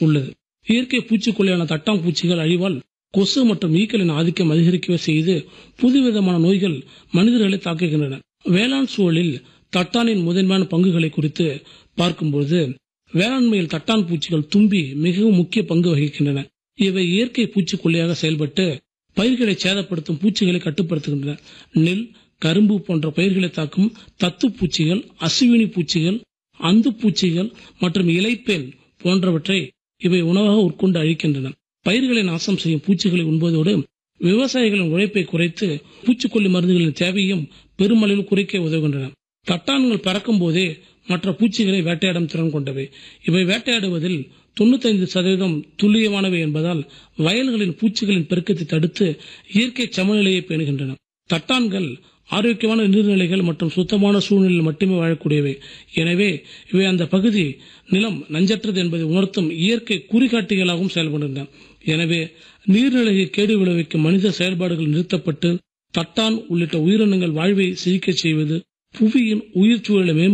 உள்ளது இயற்கை பூச்சிக்கொல்லியான தட்டாம்பூச்சிகள் அழிவால் கொசு மற்றும் ஈக்களின் ஆதிக்கம் அதிகரிக்கவே செய்து புதுவிதமான நோய்கள் மனிதர்களை தாக்குகின்றன வேளாண் சூழலில் தட்டானின் முதன்மையான பங்குகளை குறித்து பார்க்கும்போது வேளாண்மையில் தட்டான் பூச்சிகள் தும்பி மிகவும் முக்கிய பங்கு வகிக்கின்றன இவை இயற்கை பூச்சிக்கொல்லியாக செயல்பட்டு பயிர்களை சேதப்படுத்தும் பூச்சிகளை கட்டுப்படுத்துகின்றன நெல் கரும்பு போன்ற பயிர்களை தாக்கும் தத்து பூச்சிகள் அசுவினி பூச்சிகள் அந்து பூச்சிகள் மற்றும் இலைப்பேன் போன்றவற்றை இவை உணவாக உட்கொண்டு அழிக்கின்றன பயிர்களை நாசம் செய்யும் பூச்சிகளை உண்பதோடு விவசாயிகளின் உழைப்பை குறைத்து பூச்சிக்கொல்லி மருந்துகளின் தேவையும் பெருமளவில் குறைக்க உதவுகின்றன தட்டான்கள் பறக்கும் போதே மற்ற பூச்சிகளை வேட்டையாடும் திறன் கொண்டவை இவை வேட்டையாடுவதில் தொண்ணூத்தைந்து சதவீதம் துல்லியமானவை என்பதால் வயல்களின் பூச்சிகளின் பெருக்கத்தை தடுத்து இயற்கை சமநிலையை பேணுகின்றன தட்டான்கள் ஆரோக்கியமான நீர்நிலைகள் மற்றும் சுத்தமான சூழ்நிலையில் மட்டுமே வாழக்கூடியவை எனவே இவை அந்த பகுதி நிலம் நஞ்சற்றது என்பதை உணர்த்தும் இயற்கை குறிகாட்டிகளாகவும் செயல்படுகின்றன எனவே நீர்நிலையை கேடு விளைவிக்கும் மனித செயல்பாடுகள் நிறுத்தப்பட்டு தட்டான் உள்ளிட்ட உயிரினங்கள் வாழ்வை சிரிக்கச் செய்வது புவியின் உயிர் சூழலை மேம்படுத்த